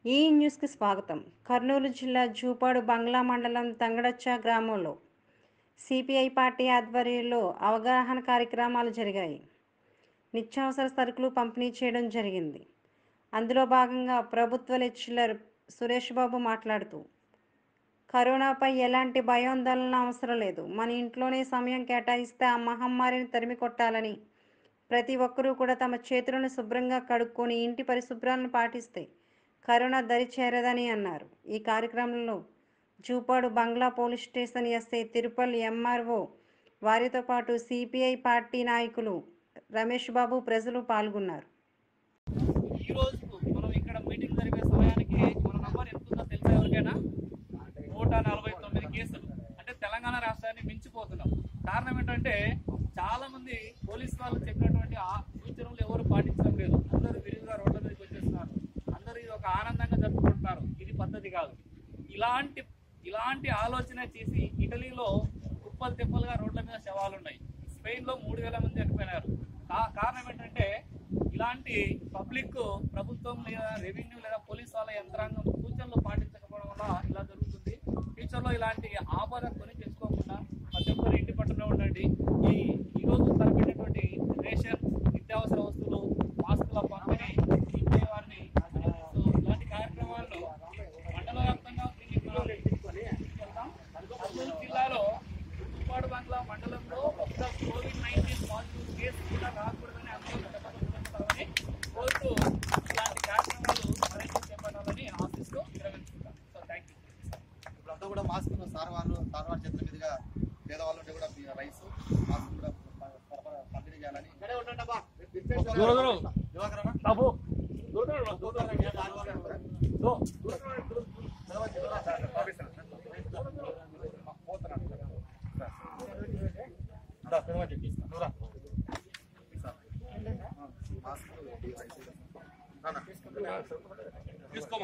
ఈ న్యూస్కి స్వాగతం కర్నూలు జిల్లా జూపాడు బంగ్లా మండలం తంగడచ్చ గ్రామంలో సిపిఐ పార్టీ ఆధ్వర్యంలో అవగాహన కార్యక్రమాలు జరిగాయి నిత్యావసర సరుకులు పంపిణీ చేయడం జరిగింది అందులో భాగంగా ప్రభుత్వ లెక్చరర్ సురేష్ బాబు మాట్లాడుతూ కరోనాపై ఎలాంటి భయోందోళన అవసరం లేదు మన ఇంట్లోనే సమయం కేటాయిస్తే ఆ మహమ్మారిని తరిమి కొట్టాలని ప్రతి ఒక్కరూ కూడా తమ చేతులను శుభ్రంగా కడుక్కొని ఇంటి పరిశుభ్రాలను పాటిస్తే కరోనా దరి చేరదని అన్నారు ఈ కార్యక్రమంలో Jupadu Bungalow police station SI Tirupalli MRO వారితో పాటు సిపిఐ పార్టీ నాయకులు రమేష్ బాబు ప్రజలు పాల్గొన్నారు ఈ రోజు మనం ఇక్కడ మీటింగ్ జరిగే సమయానికి మన నంబర్ ఎంత ఉందో తెలుసా ఎవరికైనా నూట నలభై తొమ్మిది కేసులు అంటే తెలంగాణ రాష్ట్రాన్ని మించిపోతున్నాం కారణం ఏంటంటే చాలా మంది పోలీస్ వాళ్ళు చెప్పినటువంటి ఆ సూచనలు ఎవరు పాటించడం లేదు అందరూ విరివిగా రోడ్ల మీదకి వచ్చేస్తున్నారు అందరూ ఇది ఒక ఆనందంగా జరుపుకుంటున్నారు ఇది పద్ధతి కాదు ఇలాంటి ఇలాంటి ఆలోచన చేసి ఇటలీలో కుప్పలు తిప్పలుగా రోడ్ల మీద శవాలు ఉన్నాయి స్పెయిన్ లో మూడు వేల మంది చనిపోయినారు కా- కారణం ఏంటంటే ఇలాంటి పబ్లిక్ ప్రభుత్వం లేదా రెవెన్యూ లేదా పోలీస్ వాళ్ళ యంత్రాంగం సూచనలు పాటించకపోవడం వల్ల ఇలా జరుగుతుంది ఫ్యూచర్ లో ఇలాంటి ఆపద కొని తెచ్చుకోకుండా ప్రతి ఒక్కరు ఇంటి పట్టునే ఉండండి ఈ ఈ రోజు తలపెట్టినటువంటి రేషన్ నిత్యావసర వస్తువులు మాస్కుల పంపిణీ ఇంటి వారిని సో ఇలాంటి కార్యక్రమాల్లో మండల వ్యాప్తంగా దీన్ని మనం తీసుకెళ్తాం. కర్నూలు జిల్లాలో ఉప్పాడు బంగ్లా మండలంలో ఒక్క కోవిడ్ నైన్టీన్ పాజిటివ్ కేసు కూడా రాకూడదని అందరూ చెప్పబడుతున్నారని కోరుతూ ఇలాంటి కార్యక్రమాలు మరింత చేపట్టాలని ఆశిస్తూ విరమించుకుంటాం సో థ్యాంక్ యూ ఇప్పుడంతా కూడా మాస్క్ సార్ వాళ్ళు సార్ వాళ్ళ చేతుల మీదుగా పేదవాళ్ళు ఉంటే కూడా మీ రైస్ మాస్క్ కూడా సరఫరా పంపిణీ చేయాలని దూరం దూరం. యువకరణ బాబు దూరం రా, దూరం రా. దో. మాస్క్ ఈ రైస్ నాన్న. తీసుకోమా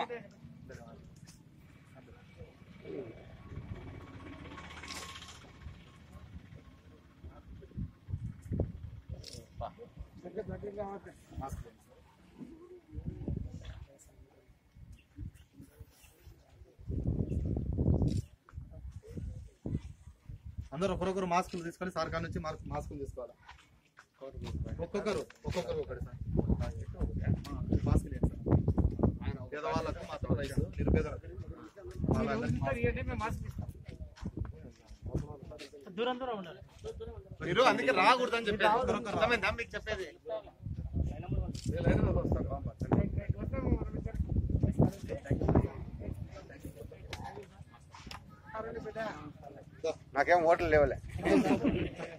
మాస్క్ అందరూ ఒకరొకరు మాస్కులు తీసుకొని సార్ కాడ నుంచి మాస్క్ మాస్కులు తీసుకోవాలి ఒక్కొక్కరు ఒక్కొక్కరు ఒకటి సార్ మాస్క్ లేదు సార్ పేదవాళ్ళకు మాత్రం రైస్ నిరుపేదలకు వాళ్ళందరికీ దూరం దూరం ఉండాలి మీరు అందుకే రాకూడదని చెప్పేది ఒకరొకరు అర్థమైందా మీకు చెప్పేది నాకేం ఓట్లు లేవులే